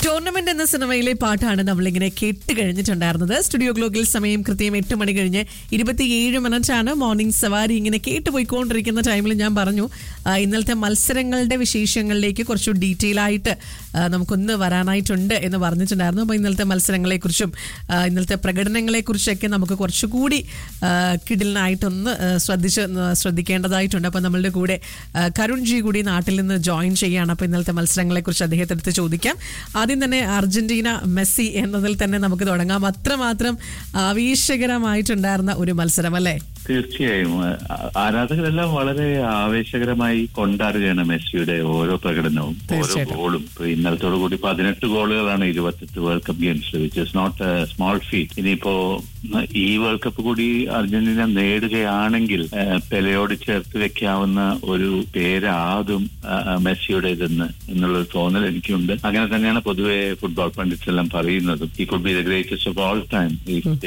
Tournament എന്ന സിനിമയിലെ പാട്ടാണ് നമ്മളിങ്ങനെ കേട്ട് കഴിഞ്ഞിട്ടുണ്ടായിരുന്നത് സ്റ്റുഡിയോ ഗ്ലോക്കിൽ സമയം കൃത്യം എട്ട് മണി കഴിഞ്ഞ് ഇരുപത്തിയേഴ് മിനിറ്റാണ് മോർണിംഗ് സവാരി ഇങ്ങനെ കേട്ട് പോയിക്കൊണ്ടിരിക്കുന്ന ടൈമിൽ ഞാൻ പറഞ്ഞു ആ, ഇന്നലത്തെ മത്സരങ്ങളുടെ വിശേഷങ്ങളിലേക്ക് കുറച്ച് ഡീറ്റെയിൽ ആയിട്ട് ആ, നമുക്കൊന്ന് വരാനായിട്ടുണ്ട് എന്ന് പറഞ്ഞിട്ടുണ്ടായിരുന്നു അപ്പോൾ ഇന്നലത്തെ മത്സരങ്ങളെക്കുറിച്ചും ആ, ഇന്നലത്തെ പ്രകടനങ്ങളെക്കുറിച്ചൊക്കെ നമുക്ക് കുറച്ചുകൂടി ആ, കിടിലനായിട്ടൊന്ന് ആ, ശ്രദ്ധിച്ച് ആ, ശ്രദ്ധിക്കേണ്ടതായിട്ടുണ്ട് അപ്പോൾ നമ്മളുടെ കൂടെ ആ, കരുൺ ജി കൂടി നാട്ടിൽ നിന്ന് ജോയിൻ ചെയ്യുകയാണ് അപ്പോൾ ഇന്നലത്തെ മത്സരങ്ങളെക്കുറിച്ച് അദ്ദേഹത്തെ അടുത്ത് ചോദിക്കാം ആദ്യം തന്നെ അർജന്റീന മെസ്സി എന്നതിൽ തന്നെ നമുക്ക് തുടങ്ങാം അത്രമാത്രം ആവേശകരമായിട്ടുണ്ടായിരുന്ന ഒരു മത്സരം അല്ലേ തീർച്ചയായും ആ- ആരാധകരെല്ലാം വളരെ ആവേശകരമായി കൊണ്ടാടുകയാണ് മെസ്സിയുടെ ഓരോ പ്രകടനവും ഓരോ തീർച്ചയായിട്ടും. ഗോളും ഇപ്പൊ ഇന്നലത്തോടു കൂടി പതിനെട്ട് ഗോളുകളാണ് ഇരുപത്തെട്ട് വേൾഡ് കപ്പ് ഗെയിംസിൽ which is not small feat ഇനിയിപ്പോ ഈ വേൾഡ് കപ്പ് കൂടി അർജന്റീന നേടുകയാണെങ്കിൽ ആ, പെലയോട് ചേർത്ത് വെക്കാവുന്ന ഒരു പേരാതും ആ, ആ, മെസ്സിയുടേതെന്ന് എന്നുള്ളൊരു തോന്നൽ എനിക്കുണ്ട് അങ്ങനെ തന്നെയാണ് പൊതുവെ ഫുട്ബോൾ പണ്ഡിറ്റ്സ് എല്ലാം പറയുന്നതും ഈ could be the greatest of all time